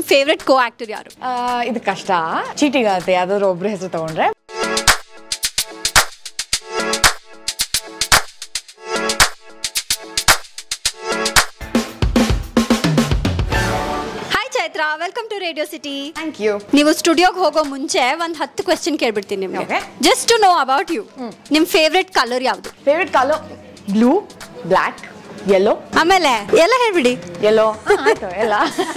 Favourite ಕೋ actor ಯಾರು ಆ, ಇದು ಕಷ್ಟ ಚೀಟಿಗಾಗುತ್ತೆ ಯಾವ್ದಾದ್ರು ಒಬ್ರು ಹೆಸರು ತಗೊಂಡ್ರೆ hi Chaitra welcome to Radio City thank you ನೀವು ಸ್ಟುಡಿಯೋಗೆ ಹೋಗೋ ಮುಂಚೆ ಒಂದು ಹತ್ತು ಕ್ವೆಶನ್ ಕೇಳ್ಬಿಡ್ತೀನಿ ನಿಮಗೆ Okay. Just to know about you ನಿಮ್ಮ ಫೇವ್ರೆಟ್ ಕಲರ್ ಯಾವುದು favourite colour blue black yellow ಆಮೇಲೆ ಎಲ್ಲ ಹೇಳ್ಬಿಡಿ ಯೆಲ್ಲೋ ಆಯ್ತು ಎಲ್ಲ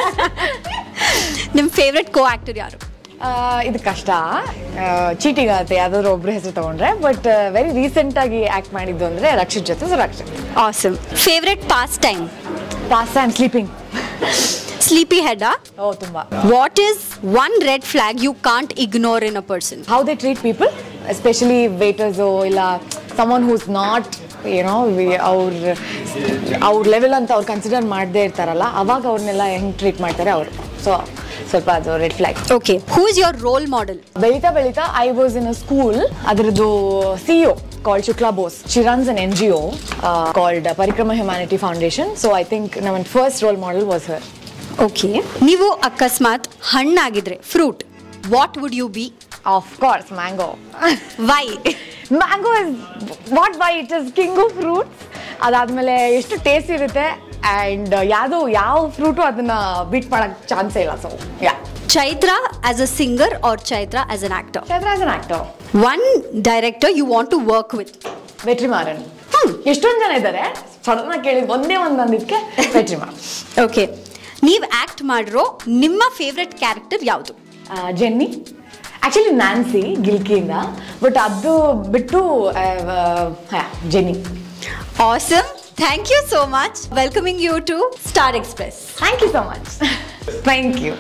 ನಿಮ್ಮ ಫೇವ್ರೆಟ್ ಕೋ ಆಕ್ಟರ್ ಯಾರು ಆ, ಇದು ಕಷ್ಟ ಚೀಟಿಗಾಗುತ್ತೆ ಯಾವ್ದಾದ್ರು ಒಬ್ರು ಹೆಸರು ತಗೊಂಡ್ರೆ ಬಟ್ ವೆರಿ ರೀಸೆಂಟ್ ಆಗಿ ಆಕ್ಟ್ ಮಾಡಿದ್ದು ಅಂದ್ರೆ ರಕ್ಷಿತ್ ಜೊತೆ so Rakshit awesome favourite pastime pass and sleeping sleepy head ಓ ತುಂಬಾ what is one red flag you can't ignore in a person how they treat people especially waiters ಇಲ್ಲ someone whose not ಏನೋ ಅವ್ರ ಅವ್ರ level ಅಂತ ಅವ್ರು consider ಮಾಡದೇ ಇರ್ತಾರಲ್ಲ ಅವಾಗ ಅವ್ರನ್ನೆಲ್ಲ ಹೆಂಗೆ ಟ್ರೀಟ್ ಮಾಡ್ತಾರೆ ಅವರು ಸೊ ಸ್ವಲ್ಪ ಅದು red flag okay who is your role model ಬೆಳೀತಾ ಬೆಳೀತಾ I was in a school ಅದರದ್ದು CEO called Shukla Bose she runs an N G O called Parikrma Humanity Foundation so I think ನಮ್ಮ first role model was her okay ನೀವು ಅಕಸ್ಮಾತ್ ಹಣ್ಣಾಗಿದ್ರೆ fruit what would you be of course mango why mango is what by it is king of fruits ಅದಾದ್ಮೇಲೆ ಎಷ್ಟು taste ಇರುತ್ತೆ and ಯಾವುದು ಯಾವ fruit ಅದನ್ನ ಬೀಟ್ ಮಾಡಕ್ ಚಾನ್ಸೇ ಇಲ್ಲ so yeah Chaitra as a singer or Chaitra as an actor Chandra as an actor one director you want to work with Vetrimaaran ಎಷ್ಟೊಂದು ಜನ ಇದ್ದಾರೆ ಸಡನ್ ಆಗಿ ಕೇಳಿದ್ ಒಂದೇ ಒಂದು ಅಂದಿದ್ದಕ್ಕೆ ವೆಟ್ರಿಮಾರನ್ ಓಕೆ ನೀವು ಆಕ್ಟ್ ಮಾಡಿರೋ ನಿಮ್ಮ ಫೇವ್ರೆಟ್ ಕ್ಯಾರೆಕ್ಟರ್ ಯಾವುದು ಜೆನ್ನಿ ಆಕ್ಚುಲಿ ನ್ಯಾನ್ಸಿ ಗಿಲ್ಕಿಯಿಂದ ಬಟ್ ಅದು ಬಿಟ್ಟು Jenny awesome thank you so much welcoming you to Star Express thank you so much thank you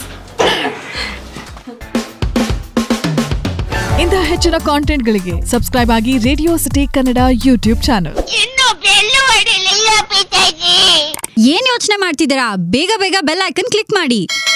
ಇಂತಹ ಹೆಚ್ಚಿನ ಕಾಂಟೆಂಟ್ಗಳಿಗೆ ಸಬ್ಸ್ಕ್ರೈಬ್ ಆಗಿ Radio City Kannada YouTube channel ಇನ್ನು ಬೆಲ್ಲು ಹೊಡಿಲಿಲ್ಲ ಪಿತಾಜಿ ಏನ್ ಯೋಚನೆ ಮಾಡ್ತಿದ್ದೀರಾ ಬೇಗ ಬೇಗ ಬೆಲ್ ಐಕನ್ ಕ್ಲಿಕ್ ಮಾಡಿ